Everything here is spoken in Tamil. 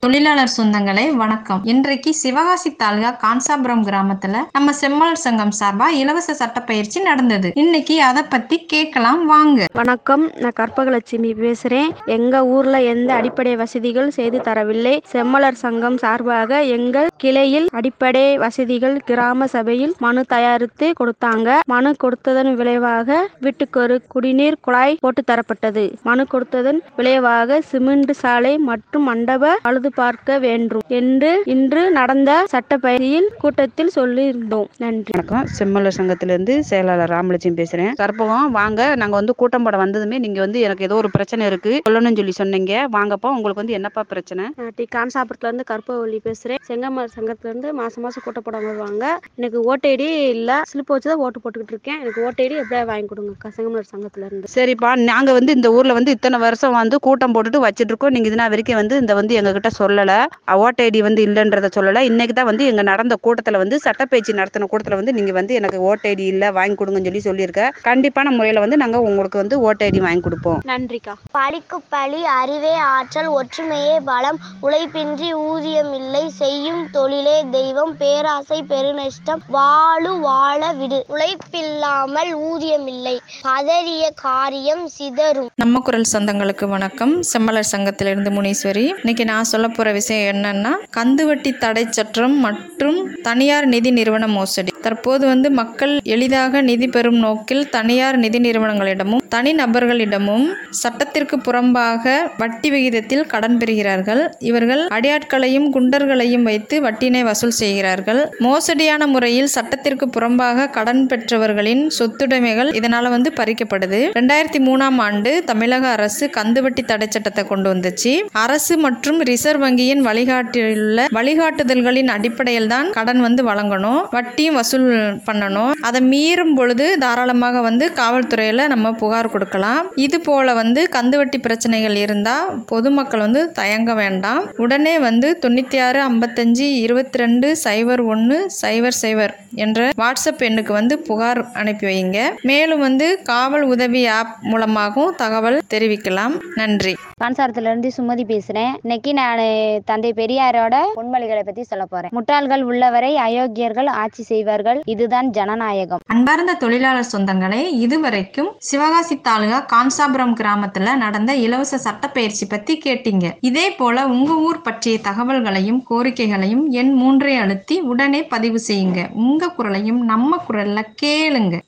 தொழிலாளர் சொந்தங்களே வணக்கம் இன்றைக்கு சிவகாசி தாலுகா கான்சாபுரம் கிராமத்துல நம்ம செம்மலர் சங்கம் சார்பா இலவச சட்ட பயிற்சி நடந்தது இன்னைக்கு அதை பத்தி கேட்கலாம் வாங்க வணக்கம் நான் கற்பகலட்சுமி பேசுகிறேன் எங்கள் ஊரில் எந்த அடிப்படை வசதிகள் செய்து தரவில்லை செம்மலர் சங்கம் சார்பாக எங்கள் கிளையில் அடிப்படை வசதிகள் கிராம சபையில் மனு தயாரித்து கொடுத்தாங்க மனு கொடுத்ததன் விளைவாக வீட்டுக்கொரு குடிநீர் குழாய் போட்டு தரப்பட்டது மனு கொடுத்ததன் விளைவாக சிமெண்ட் சாலை மற்றும் மண்டப பழுது பார்க்க வேண்டும் என்று இன்று நடந்த சட்டப்பயிற்சியில் கூட்டத்தில் சொல்லியிருந்தோம் நன்றி வணக்கம் செம்மலர் சங்கத்திலேருந்து செயலாளர் ராமலட்சுமி பேசுகிறேன் கற்பகம் வாங்க நாங்கள் வந்து கூட்டம் போட வந்ததுமே நீங்கள் வந்து எனக்கு ஏதோ ஒரு பிரச்சனை இருக்குது சொல்லணும்னு சொல்லி சொன்னீங்க வாங்கப்பா உங்களுக்கு வந்து என்னப்பா பிரச்சனை நான் டி கான்சாபுரத்துலேருந்து கற்பவள்ளி பேசுகிறேன் செங்கமலர் சங்கத்துலேருந்து மாதம் மாதம் கூட்ட போட வருவாங்க எனக்கு ஓட்டு ஐடி இல்லை ஸ்லிப் வச்சு தான் ஓட்டு போட்டுக்கிட்டு இருக்கேன் எனக்கு ஓட்டு ஐடி எப்படியா வாங்கி கொடுங்க செங்கமலர் சங்கத்துலேருந்து சரிப்பா நாங்கள் வந்து இந்த ஊரில் வந்து இத்தனை வருஷம் வந்து கூட்டம் போட்டுட்டு வச்சுட்டு இருக்கோம் நீங்கள் இதுனா வரைக்கும் வந்து இந்த வந்து எங்ககிட்ட சொல்லலை ஓட்டு ஐடி வந்து இல்லைன்றத சொல்லலை இன்னைக்கு தான் வந்து எங்கள் நடந்த கூட்டத்தில் வந்து சட்டப்பயிற்சி நடத்தின கூட்டத்தில் வந்து நீங்கள் வந்து எனக்கு ஓட்டு ஐடி இல்லை வாங்கி கொடுங்கன்னு சொல்லி சொல்லியிருக்க கண்டிப்பான முறையில் வந்து நாங்கள் உங்களுக்கு வந்து ஓட்டு ஐடி வாங்கி கொடுப்போம் நன்றிக்கா பழிக்கு பழி அறிவே ஆற்றல் ஒற்றுமையே பலம் உழைப்பின்றி ஊதியம் இல்லை செய்யும் தொழிலே தெய்வம் பேராசை பெருநஷ்டம் வாழு வாழ விடு உழைப்பில்லாமல் ஊதியம் இல்லை பதறிய காரியம் சிதறும் நம்ம குரல் சொந்தங்களுக்கு வணக்கம் செம்மலர் சங்கத்திலிருந்து முனீஸ்வரி இன்னைக்கு நான் சொல்ல போற விஷயம் என்னன்னா கந்துவட்டி தடை சட்டம் மற்றும் தனியார் நிதி நிறுவன மோசடி தற்போது வந்து மக்கள் எளிதாக நிதி பெறும் நோக்கில் தனியார் நிதி நிறுவனங்களிடமும் தனி நபர்களிடமும் சட்டத்திற்கு புறம்பாக வட்டி விகிதத்தில் கடன் பெறுகிறார்கள் இவர்கள் அடியாட்களையும் குண்டர்களையும் வைத்து வட்டினை வசூல் செய்கிறார்கள் மோசடியான முறையில் சட்டத்திற்கு புறம்பாக கடன் பெற்றவர்களின் சொத்துடைமைகள் இதனால வந்து பறிக்கப்படுது ரெண்டாயிரத்தி மூணாம் ஆண்டு தமிழக அரசு கந்துவட்டி தடை சட்டத்தை கொண்டு வந்துச்சு அரசு மற்றும் ரிசர்வ் வங்கியின் வழிகாட்டியுள்ள வழிகாட்டுதல்களின் அடிப்படையில் தான் கடன் வந்து வழங்கணும் வட்டியும் வசூல் பண்ணணும் அதை மீறும் பொழுது தாராளமாக வந்து காவல்துறையில் நம்ம புகார் கொடுக்கலாம் இது போல வந்து கந்துவட்டி பிரச்சனைகள் இருந்தால் பொதுமக்கள் வந்து தயங்க வேண்டாம் உடனே வந்து தொண்ணூற்றி ஆறு ஐம்பத்தஞ்சு இருபத்தி ரெண்டு சைபர் ஒன்று சைபர் சைபர் என்ற வாட்ஸ்அப் எண்ணுக்கு வந்து புகார் அனுப்பி வைங்க மேலும் வந்து காவல் உதவி ஆப் மூலமாகவும் தகவல் தெரிவிக்கலாம் நன்றி கான்சாரத்திலிருந்து சுமதி பேசுறேன் இன்னைக்கு நான் தந்தை பெரியாரோட பொன்மொழிகளை பத்தி சொல்ல போறேன் முட்டாள்கள் உள்ளவரை அயோக்கியர்கள் ஆட்சி செய்வார்கள் இதுதான் ஜனநாயகம் அன்பார்ந்த தொழிலாளர் சொந்தங்களே இதுவரைக்கும் சிவகாசி தாலுகா கான்சாபுரம் கிராமத்துல நடந்த இலவச சட்டப்பயிற்சி பத்தி கேட்டீங்க இதே போல உங்க ஊர் பற்றிய தகவல்களையும் கோரிக்கைகளையும் எண் மூன்றை அழுத்தி உடனே பதிவு செய்யுங்க உங்க குரலையும் நம்ம குரல்ல கேளுங்க